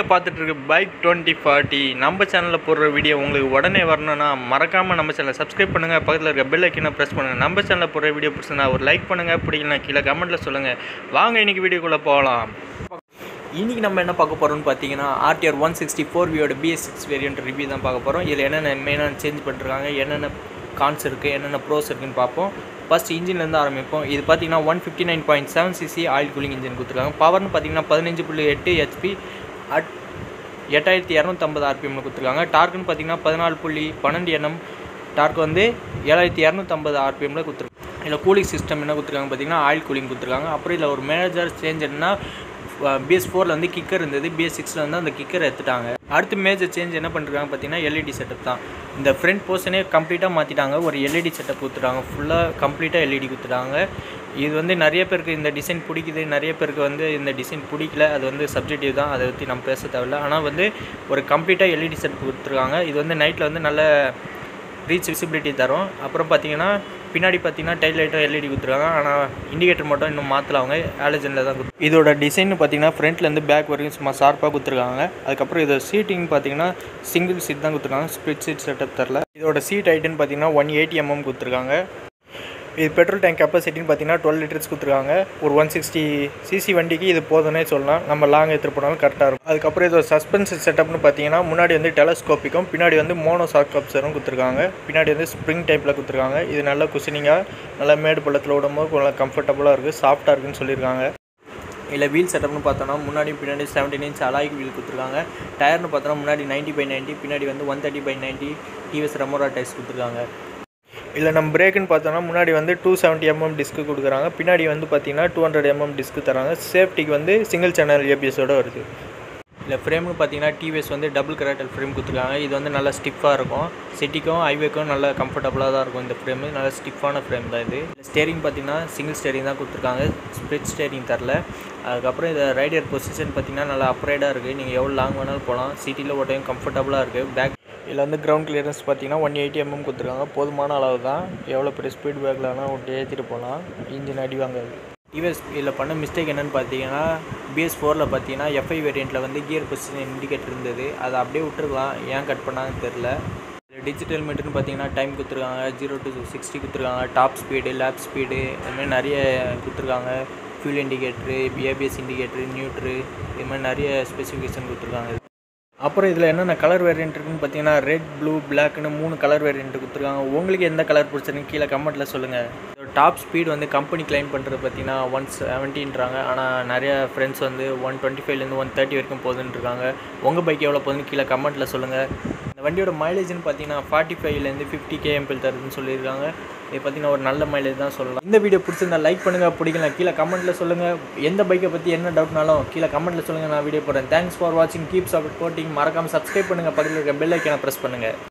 நீங்கள் பார்த்துட்டு இருக்க பைக் டுவெண்ட்டி ஃபார்ட்டி நம்ம சேனலில் போடுற வீடியோ உங்களுக்கு உடனே வரணும்னா மறக்காமல் நம்ம சேனலை சப்ஸ்கிரைப் பண்ணுங்கள் பக்கத்தில் இருக்க பெல் ஐக்கனை ப்ரெஸ் பண்ணுங்கள் நம்ம சேனலில் போடுற வீடியோ பிடிச்சிருந்தா ஒரு லைக் பண்ணுங்கள் பிடிக்கலனா கீழே கமெண்ட்டில் சொல்லுங்கள் வாங்க இன்றைக்கி வீடியோக்குள்ளே போகலாம் இன்றைக்கி நம்ம என்ன பார்க்க போகிறோம்னு பார்த்தீங்கன்னா ஆர்டிஆர் ஒன் சிக்ஸ்டி ஃபோர் வியோட பிஎஸ் சிக்ஸ் வேரியன்ட் ரிவ்யூ தான் பார்க்க போகிறோம் இதில் என்னென்ன மெயினாக சேஞ்ச் பண்ணிருக்காங்க என்னென்ன கான்ஸ் இருக்குது என்னென்ன ப்ரோஸ் இருக்குன்னு பார்ப்போம் ஃபஸ்ட் இன்ஜின்லேருந்து ஆரம்பிப்போம் இது பார்த்தீங்கன்னா one fifty nine point seven CC oil cooling engine கொடுத்துருக்காங்க பவர்னு பார்த்தீங்கன்னா பதினஞ்சு புள்ளி எட்டு ஹெச்பி அட் எட்டாயிரத்தி இரநூத்தம்பது ஆர்பிஎம்ல கொடுத்துருக்காங்க டார்க்குன்னு பார்த்தீங்கன்னா பதினாலு புள்ளி பன்னெண்டு எண்ணம் டார்க் வந்து ஏழாயிரத்தி இரநூத்தம்பது ஆர்பிஎம்ல கொடுத்துருக்காங்க இதில் கூலிங் சிஸ்டம் என்ன கொடுத்துருக்காங்க பார்த்தீங்கன்னா ஆயில் கூலிங் கொடுத்துருக்காங்க அப்புறம் இதில் ஒரு மேஜர் சேஞ்ச் என்னன்னா பிஎஸ் ஃபோரில் வந்து கிக்கர் இருந்தது பிஎஸ் சிக்ஸில் வந்து அந்த கிக்கர் எடுத்துட்டாங்க அடுத்து மேஜர் சேஞ்ச் என்ன பண்ணிருக்காங்க பார்த்தீங்கன்னா எல்இடி செட்டப் தான் இந்த ஃப்ரண்ட் போர்ஷனே கம்ப்ளீட்டாக மாற்றிட்டாங்க ஒரு எல்இடி செட்டப் கொடுத்துட்டாங்க ஃபுல்லாக கம்ப்ளீட்டாக எல்இடி கொடுத்துட்டாங்க இது வந்து நிறைய பேருக்கு இந்த டிசைன் பிடிக்குது நிறைய பேருக்கு வந்து இந்த டிசைன் பிடிக்கல அது வந்து சப்ஜெக்டிவ் தான் அதை பற்றி நம்ம பேச தேவையில்ல ஆனால் வந்து ஒரு கம்ப்ளீட்டாக எல்இடி செட் கொடுத்துருக்காங்க இது வந்து நைட்டில் வந்து நல்ல ரீச் விசிபிலிட்டி தரும் அப்புறம் பார்த்தீங்கன்னா பின்னாடி பார்த்தீங்கன்னா டைல் லைட்டும் எல்இடி கொடுத்துருக்காங்க ஆனால் இண்டிகேட்டர் மட்டும் இன்னும் மாற்றல அவங்க ஆலஜனில் தான் கொடுத்து இதோட டிசைன் பார்த்தீங்கன்னா ஃப்ரண்ட்லேருந்து பேக் வரைக்கும் சும்மா ஷார்ப்பாக கொடுத்துருக்காங்க அதுக்கப்புறம் இதோட சீட்டிங் பார்த்தீங்கன்னா சிங்கிள் சீட் தான் கொடுத்துருக்காங்க ஸ்ப்ளிட் சீட் செட்டப் தரல இதோட சீட் ஹைட்டுன்னு பார்த்தீங்கன்னா ஒன் எயிட்டி எம்எம் கொடுத்துருக்காங்க இது பெட்ரோல் டேங்க் கெப்பாசிட்டின்னு பார்த்தீங்கன்னா டுவெல் லிட்டர்ஸ் கொடுத்துருக்காங்க ஒரு ஒன் சிக்ஸ்டி சிசி வண்டிக்கு இது போதுன்னே சொல்லலாம் நம்ம லாங் எடுத்துகிட்டு போனாலும் கரெக்டாக இருக்கும் அதுக்கப்புறம் இதோட சஸ்பென்ஷன் செட்டப்னு பார்த்தீங்கன்னா முன்னாடி வந்து டெலஸ்கோப்பிக்கும் பின்னாடி வந்து மோனோ ஷாக் கப்சரும் கொடுத்துருக்காங்க பின்னாடி வந்து ஸ்ப்ரிங் டைப்பில் கொடுத்துருக்காங்க இது நல்லா குசினிங்காக நல்லா மேடு பள்ளத்தில் விடும்போது நல்லா கம்ஃபர்டபுளாக இருக்குது சாஃப்டாக இருக்குன்னு சொல்லியிருக்காங்க இல்லை வீல் செட்டப்னு பார்த்தோன்னா முன்னாடி பின்னாடி செவன்டீன் இன்ச் அலாய்க்கு வீல் கொடுத்துருக்காங்க டயர்னு பார்த்தோன்னா முன்னாடி நைன்ட்டி பை நைன்ட்டி பின்னாடி வந்து one thirty by ninety TVS Remora tyres கொடுத்துருக்காங்க இல்லை நம்ம பிரேக்குன்னு பார்த்தோன்னா முன்னாடி வந்து டூ செவன்ட்டி எம்எம் டிஸ்க்கு கொடுக்குறாங்க பின்னாடி வந்து பார்த்தீங்கன்னா டூ ஹண்ட்ரட் எம்எம் டிஸ்க்கு தராங்க சேஃப்டிக்கு வந்து சிங்கிள் சேனல் ஏபிஎஸோட வருது இல்லை ஃப்ரேம்னு பார்த்தீங்கன்னா டிவிஎஸ் வந்து டபுள் கரேட்டல் ஃப்ரேம் கொடுத்துருக்காங்க இது வந்து நல்லா ஸ்டிஃபாக இருக்கும் சிட்டிக்கும் ஹைவேக்கும் நல்லா கம்ஃபர்டபுளாக தான் இருக்கும் இந்த ஃப்ரேமு நல்லா ஸ்டிஃபான ஃப்ரேம் தான் இது ஸ்டேரிங் பார்த்தீங்கன்னா சிங்கிள் ஸ்டேரிங் தான் கொடுத்துருக்காங்க ஸ்ப்ளிட் ஸ்டேரிங் தரல அதுக்கப்புறம் இந்த ரைடர் பொசிஷன் பார்த்தீங்கன்னா நல்லா அப்ரைடாக இருக்குது நீங்கள் எவ்வளோ லாங் வேணாலும் போகலாம் சிட்டியில் ஓட்டையும் கம்ஃபர்டபுளாக இருக்குது பேக் இதில் வந்து கிரவுண்ட் கிளியரன்ஸ் பார்த்தீங்கன்னா ஒன் எயிட்டி எம்எம் கொடுத்துருக்காங்க போதுமான அளவு தான் எவ்வளோ பெரிய ஸ்பீட் பேக்கில் வேணால் ஒட்டி ஏற்றிட்டு போகலாம் இன்ஜின் அடி வாங்காது டிவிஎஸ் இதில் பண்ண மிஸ்டேக் என்னென்னு பார்த்தீங்கன்னா பிஎஸ் ஃபோரில் பார்த்தீங்கன்னா எஃப்ஐ வேரியண்ட்டில் வந்து கியர் பொசிஷன் இண்டிகேட்டர் இருந்தது அதை அப்படியே விட்டுருக்கலாம் ஏன் கட் பண்ணாங்கன்னு தெரில டிஜிட்டல் மீட்டர்னு பார்த்தீங்கன்னா டைம் கொடுத்துருக்காங்க ஜீரோ டு சிக்ஸ்டி கொடுத்துருக்காங்க டாப் ஸ்பீடு லேப் ஸ்பீடு இதுமாதிரி நிறைய கொடுத்துருக்காங்க fuel indicator ABS indicator neutral இது மாதிரி நிறைய ஸ்பெசிஃபிகேஷன் கொடுத்துருக்காங்க அப்புறம் இதில் என்னென்ன கலர் வேரியன்ட் இருக்குன்னு பார்த்தீங்கன்னா ரெட் ப்ளூ பிளாக்னு மூணு கலர் வேரியன்ட் கொடுத்துருக்காங்க உங்களுக்கு எந்த கலர் பிடிச்சிருக்கு கீழே கமெண்ட்டில் சொல்லுங்கள் டாப் ஸ்பீட் வந்து கம்பெனி கிளைம் பண்ணுறது பார்த்தீங்கன்னா ஒன் செவன்ட்டின்றாங்க ஆனால் நிறைய ஃப்ரெண்ட்ஸ் வந்து ஒன் டுவெண்ட்டி ஃபைவ்லேருந்து ஒன் தேர்ட்டி வரைக்கும் போகுதுன்னு இருக்காங்க உங்கள் பைக் எவ்வளோ போகுதுன்னு கீழே கமெண்ட்டில் சொல்லுங்கள் இந்த வண்டியோட மைலேஜ்னு பார்த்தீங்கன்னா ஃபார்ட்டி ஃபைவ்லேருந்து ஃபிஃப்டி கேஎம்பிள் தருதுன்னு சொல்லியிருக்காங்க இது பார்த்தீங்கன்னா ஒரு நல்ல மைலேஜ் தான் சொல்லலாம் இந்த வீடியோ பிடிச்சிருந்தா லைக் பண்ணுங்கள் பிடிக்கலாம் கீழே கமெண்ட்டில் சொல்லுங்கள் எந்த பைக்கை பற்றி என்ன டவுட்னாலும் கீழே கமெண்ட்டில் சொல்லுங்கள் நான் வீடியோ போடுறேன் தேங்க்ஸ் ஃபார் வாட்சிங் கீப் சப்போர்ட்டிங் மறக்காமல் சப்ஸ்கிரைப் பண்ணுங்கள் பக்கத்தில் இருக்க பெல் ஐக்கனை ப்ரெஸ் பண்ணுங்கள்